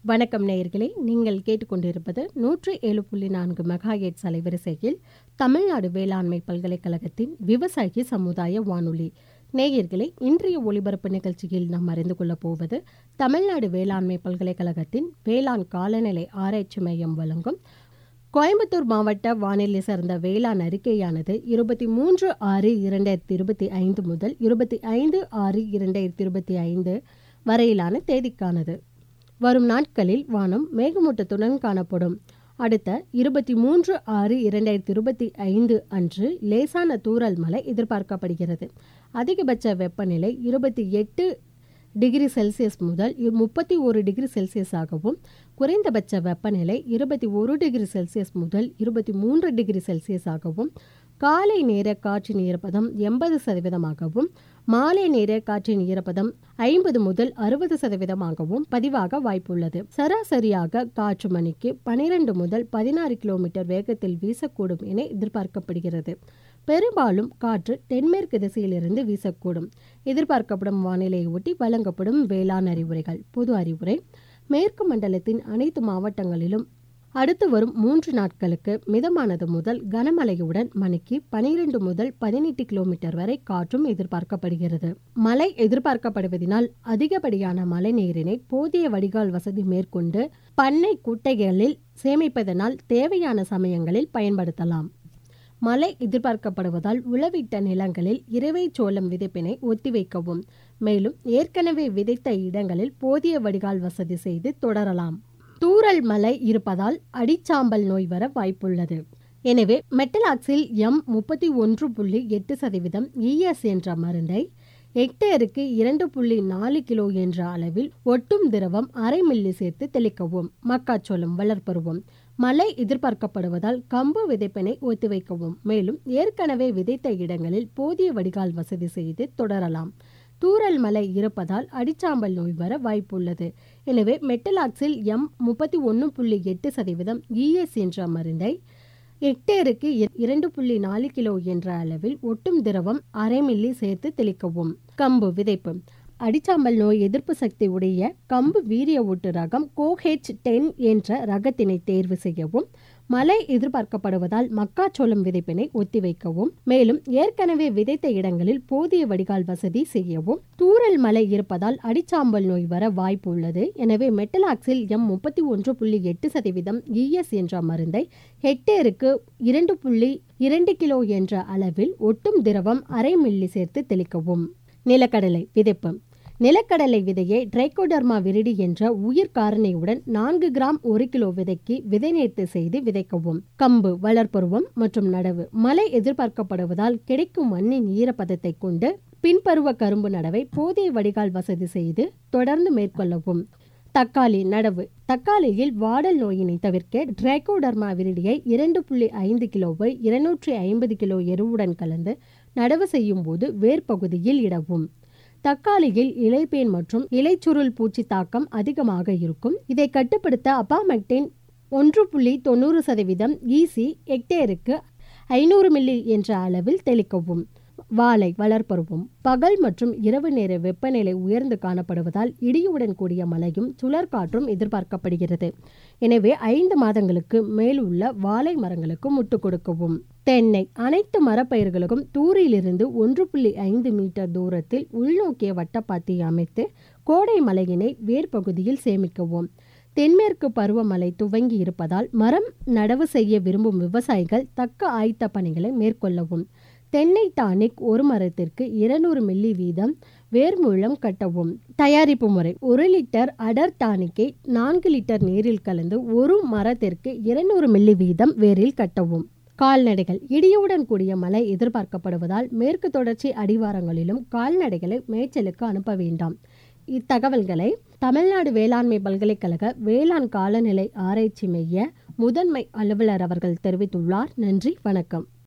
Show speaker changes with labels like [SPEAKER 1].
[SPEAKER 1] வணக்கம் நேயர்களே நீங்கள் கேட்டுக்கொண்டிருப்பது நூற்று ஏழு புள்ளி நான்கு மெகாஹெட்ஸ் அலைவரிசையில் தமிழ்நாடு வேளாண்மை பல்கலைக்கழகத்தின் விவசாயி சமுதாய வானொலி நேயர்களே இன்றைய ஒளிபரப்பு நிகழ்ச்சியில் நாம் அறிந்து கொள்ளப் போவது தமிழ்நாடு வேளாண்மை பல்கலைக்கழகத்தின் வேளாண் காலநிலை ஆராய்ச்சி மையம் வழங்கும் கோயம்புத்தூர் மாவட்ட வானிலை சார்ந்த வேளாண் அறிக்கையானது இருபத்தி மூன்று ஆறு இரண்டாயிரத்தி இருபத்தி ஐந்து முதல் இருபத்தி ஐந்து ஆறு இரண்டாயிரத்தி இருபத்தி ஐந்து வரையிலான தேதிக்கானது வரும் நாட்களில் வானம் மேகமூட்டத்துடன் காணப்படும் அடுத்த இருபத்தி மூன்று ஆறு இரண்டாயிரத்தி இருபத்தி ஐந்து அன்று லேசான தூறல் மழை எதிர்பார்க்கப்படுகிறது அதிகபட்ச வெப்பநிலை இருபத்தி எட்டு டிகிரி செல்சியஸ் முதல் முப்பத்தி ஒரு டிகிரி செல்சியஸாகவும் குறைந்தபட்ச வெப்பநிலை இருபத்தி ஒரு டிகிரி செல்சியஸ் முதல் இருபத்தி மூன்று டிகிரி செல்சியஸாகவும் காலை நேர காற்றின் ஈரப்பதம் எண்பது சதவீதமாகவும் மாலை நேர காற்றின் ஈரப்பதம் ஐம்பது முதல் அறுபது சதவீதமாகவும் பதிவாக வாய்ப்புள்ளது சராசரியாக காற்று மணிக்கு பனிரெண்டு முதல் பதினாறு கிலோமீட்டர் வேகத்தில் வீசக்கூடும் என எதிர்பார்க்கப்படுகிறது பெரும்பாலும் காற்று தென்மேற்கு திசையிலிருந்து வீசக்கூடும் எதிர்பார்க்கப்படும் வானிலையை ஒட்டி வழங்கப்படும் வேளாண் அறிவுரைகள் பொது அறிவுரை மேற்கு மண்டலத்தின் அனைத்து மாவட்டங்களிலும் அடுத்து வரும் மூன்று நாட்களுக்கு மிதமானது முதல் கனமழையுடன் மணிக்கு பனிரெண்டு முதல் பதினெட்டு கிலோமீட்டர் வரை காற்றும் எதிர்பார்க்கப்படுகிறது மழை எதிர்பார்க்கப்படுவதனால் அதிகப்படியான மழை நீரினை போதிய வடிகால் வசதி மேற்கொண்டு பண்ணை குட்டைகளில் சேமிப்பதனால் தேவையான சமயங்களில் பயன்படுத்தலாம் மழை எதிர்பார்க்கப்படுவதால் உளவிட்ட நிலங்களில் இறவை சோளம் விதைப்பினை ஒத்திவைக்கவும் மேலும் ஏற்கனவே விதைத்த இடங்களில் போதிய வடிகால் வசதி செய்து தொடரலாம் தூறல் மழை இருப்பதால் அடிச்சாம்பல் நோய் வர வாய்ப்புள்ளது எனவே மெட்டலாக்சில் எம் முப்பத்தி ஒன்று புள்ளி எட்டு சதவீதம் இஎஸ் என்ற மருந்தை ஹெக்டேருக்கு இரண்டு புள்ளி நாலு கிலோ என்ற அளவில் ஒட்டும் திரவம் அரை மில்லி சேர்த்து தெளிக்கவும் மக்காச்சோளம் வளர்ப்பருவம் மழை எதிர்பார்க்கப்படுவதால் கம்பு விதைப்பினை ஒத்திவைக்கவும் மேலும் ஏற்கனவே விதைத்த இடங்களில் போதிய வடிகால் வசதி செய்து தொடரலாம் தூறல் மழை இருப்பதால் அடிச்சாம்பல் நோய் வர வாய்ப்புள்ளது எனவே மெட்டலாக்சில் எம் முப்பத்தி ஒன்று புள்ளி எட்டு சதவீதம் இஎஸ் என்ற மருந்தை ஹெக்டேருக்கு இரண்டு புள்ளி நாலு கிலோ என்ற அளவில் ஒட்டும் திரவம் அரை மில்லி சேர்த்து தெளிக்கவும் கம்பு விதைப்பு அடிச்சாம்பல் நோய் எதிர்ப்பு சக்தி உடைய கம்பு வீரிய ஊட்டு ரகம் கோஹெச் டென் என்ற ரகத்தினை தேர்வு செய்யவும் மழை எதிர்பார்க்கப்படுவதால் மக்காச்சோளம் விதைப்பினை ஒத்திவைக்கவும் மேலும் ஏற்கனவே விதைத்த இடங்களில் போதிய வடிகால் வசதி செய்யவும் தூறல் மழை இருப்பதால் அடிச்சாம்பல் நோய் வர வாய்ப்பு உள்ளது எனவே மெட்டலாக்சில் எம் முப்பத்தி ஒன்று புள்ளி எட்டு சதவீதம் இஎஸ் என்ற மருந்தை ஹெக்டேருக்கு இரண்டு புள்ளி இரண்டு கிலோ என்ற அளவில் ஒட்டும் திரவம் அரை மில்லி சேர்த்து தெளிக்கவும் நிலக்கடலை விதைப்பு நிலக்கடலை விதையை ட்ரைகோடர்மா விரிடி என்ற உயிர் காரணியுடன் நான்கு கிராம் ஒரு கிலோ விதைக்கு விதை நேர்த்து செய்து விதைக்கவும் கம்பு வளர்ப்பருவம் மற்றும் நடவு மழை எதிர்பார்க்கப்படுவதால் கிடைக்கும் மண்ணின் ஈரப்பதத்தை கொண்டு பின்பருவ கரும்பு நடவை போதிய வடிகால் வசதி செய்து தொடர்ந்து மேற்கொள்ளவும் தக்காளி நடவு தக்காளியில் வாடல் நோயினை தவிர்க்க டிரைகோடர்மா விரிடியை இரண்டு புள்ளி ஐந்து கிலோவை இருநூற்றி ஐம்பது கிலோ எருவுடன் கலந்து நடவு செய்யும் போது வேர்பகுதியில் இடவும் தக்காளியில் இலைப்பேன் மற்றும் இலைச்சுருள் பூச்சி தாக்கம் அதிகமாக இருக்கும் இதை கட்டுப்படுத்த அப்பாமெக்டின் ஒன்று புள்ளி தொண்ணூறு சதவீதம் ஈசி ஹெக்டேருக்கு ஐநூறு மில்லி என்ற அளவில் தெளிக்கவும் வாழை வளர்ப்பருவம் பகல் மற்றும் இரவு நேர வெப்பநிலை உயர்ந்து காணப்படுவதால் இடியுடன் கூடிய மழையும் சுழற்காற்றும் எதிர்பார்க்கப்படுகிறது எனவே ஐந்து மாதங்களுக்கு மேலுள்ள வாழை மரங்களுக்கு முட்டு கொடுக்கவும் தென்னை அனைத்து மரப்பயிர்களுக்கும் தூரிலிருந்து ஒன்று புள்ளி ஐந்து மீட்டர் தூரத்தில் உள்நோக்கிய வட்டப்பாத்தி அமைத்து கோடை மலையினை வேர்பகுதியில் சேமிக்கவும் தென்மேற்கு பருவமழை துவங்கி இருப்பதால் மரம் நடவு செய்ய விரும்பும் விவசாயிகள் தக்க ஆயத்த பணிகளை மேற்கொள்ளவும் தென்னை டானிக் ஒரு மரத்திற்கு இருநூறு மில்லி வீதம் வேர் மூலம் கட்டவும் தயாரிப்பு முறை ஒரு லிட்டர் அடர் டானிக்கை நான்கு லிட்டர் நீரில் கலந்து ஒரு மரத்திற்கு இருநூறு மில்லி வீதம் வேரில் கட்டவும் கால்நடைகள் இடியுடன் கூடிய மழை எதிர்பார்க்கப்படுவதால் மேற்கு தொடர்ச்சி அடிவாரங்களிலும் கால்நடைகளை மேய்ச்சலுக்கு அனுப்ப வேண்டாம் இத்தகவல்களை தமிழ்நாடு வேளாண்மை பல்கலைக்கழக வேளாண் காலநிலை ஆராய்ச்சி மைய முதன்மை அலுவலர் அவர்கள் தெரிவித்துள்ளார் நன்றி வணக்கம்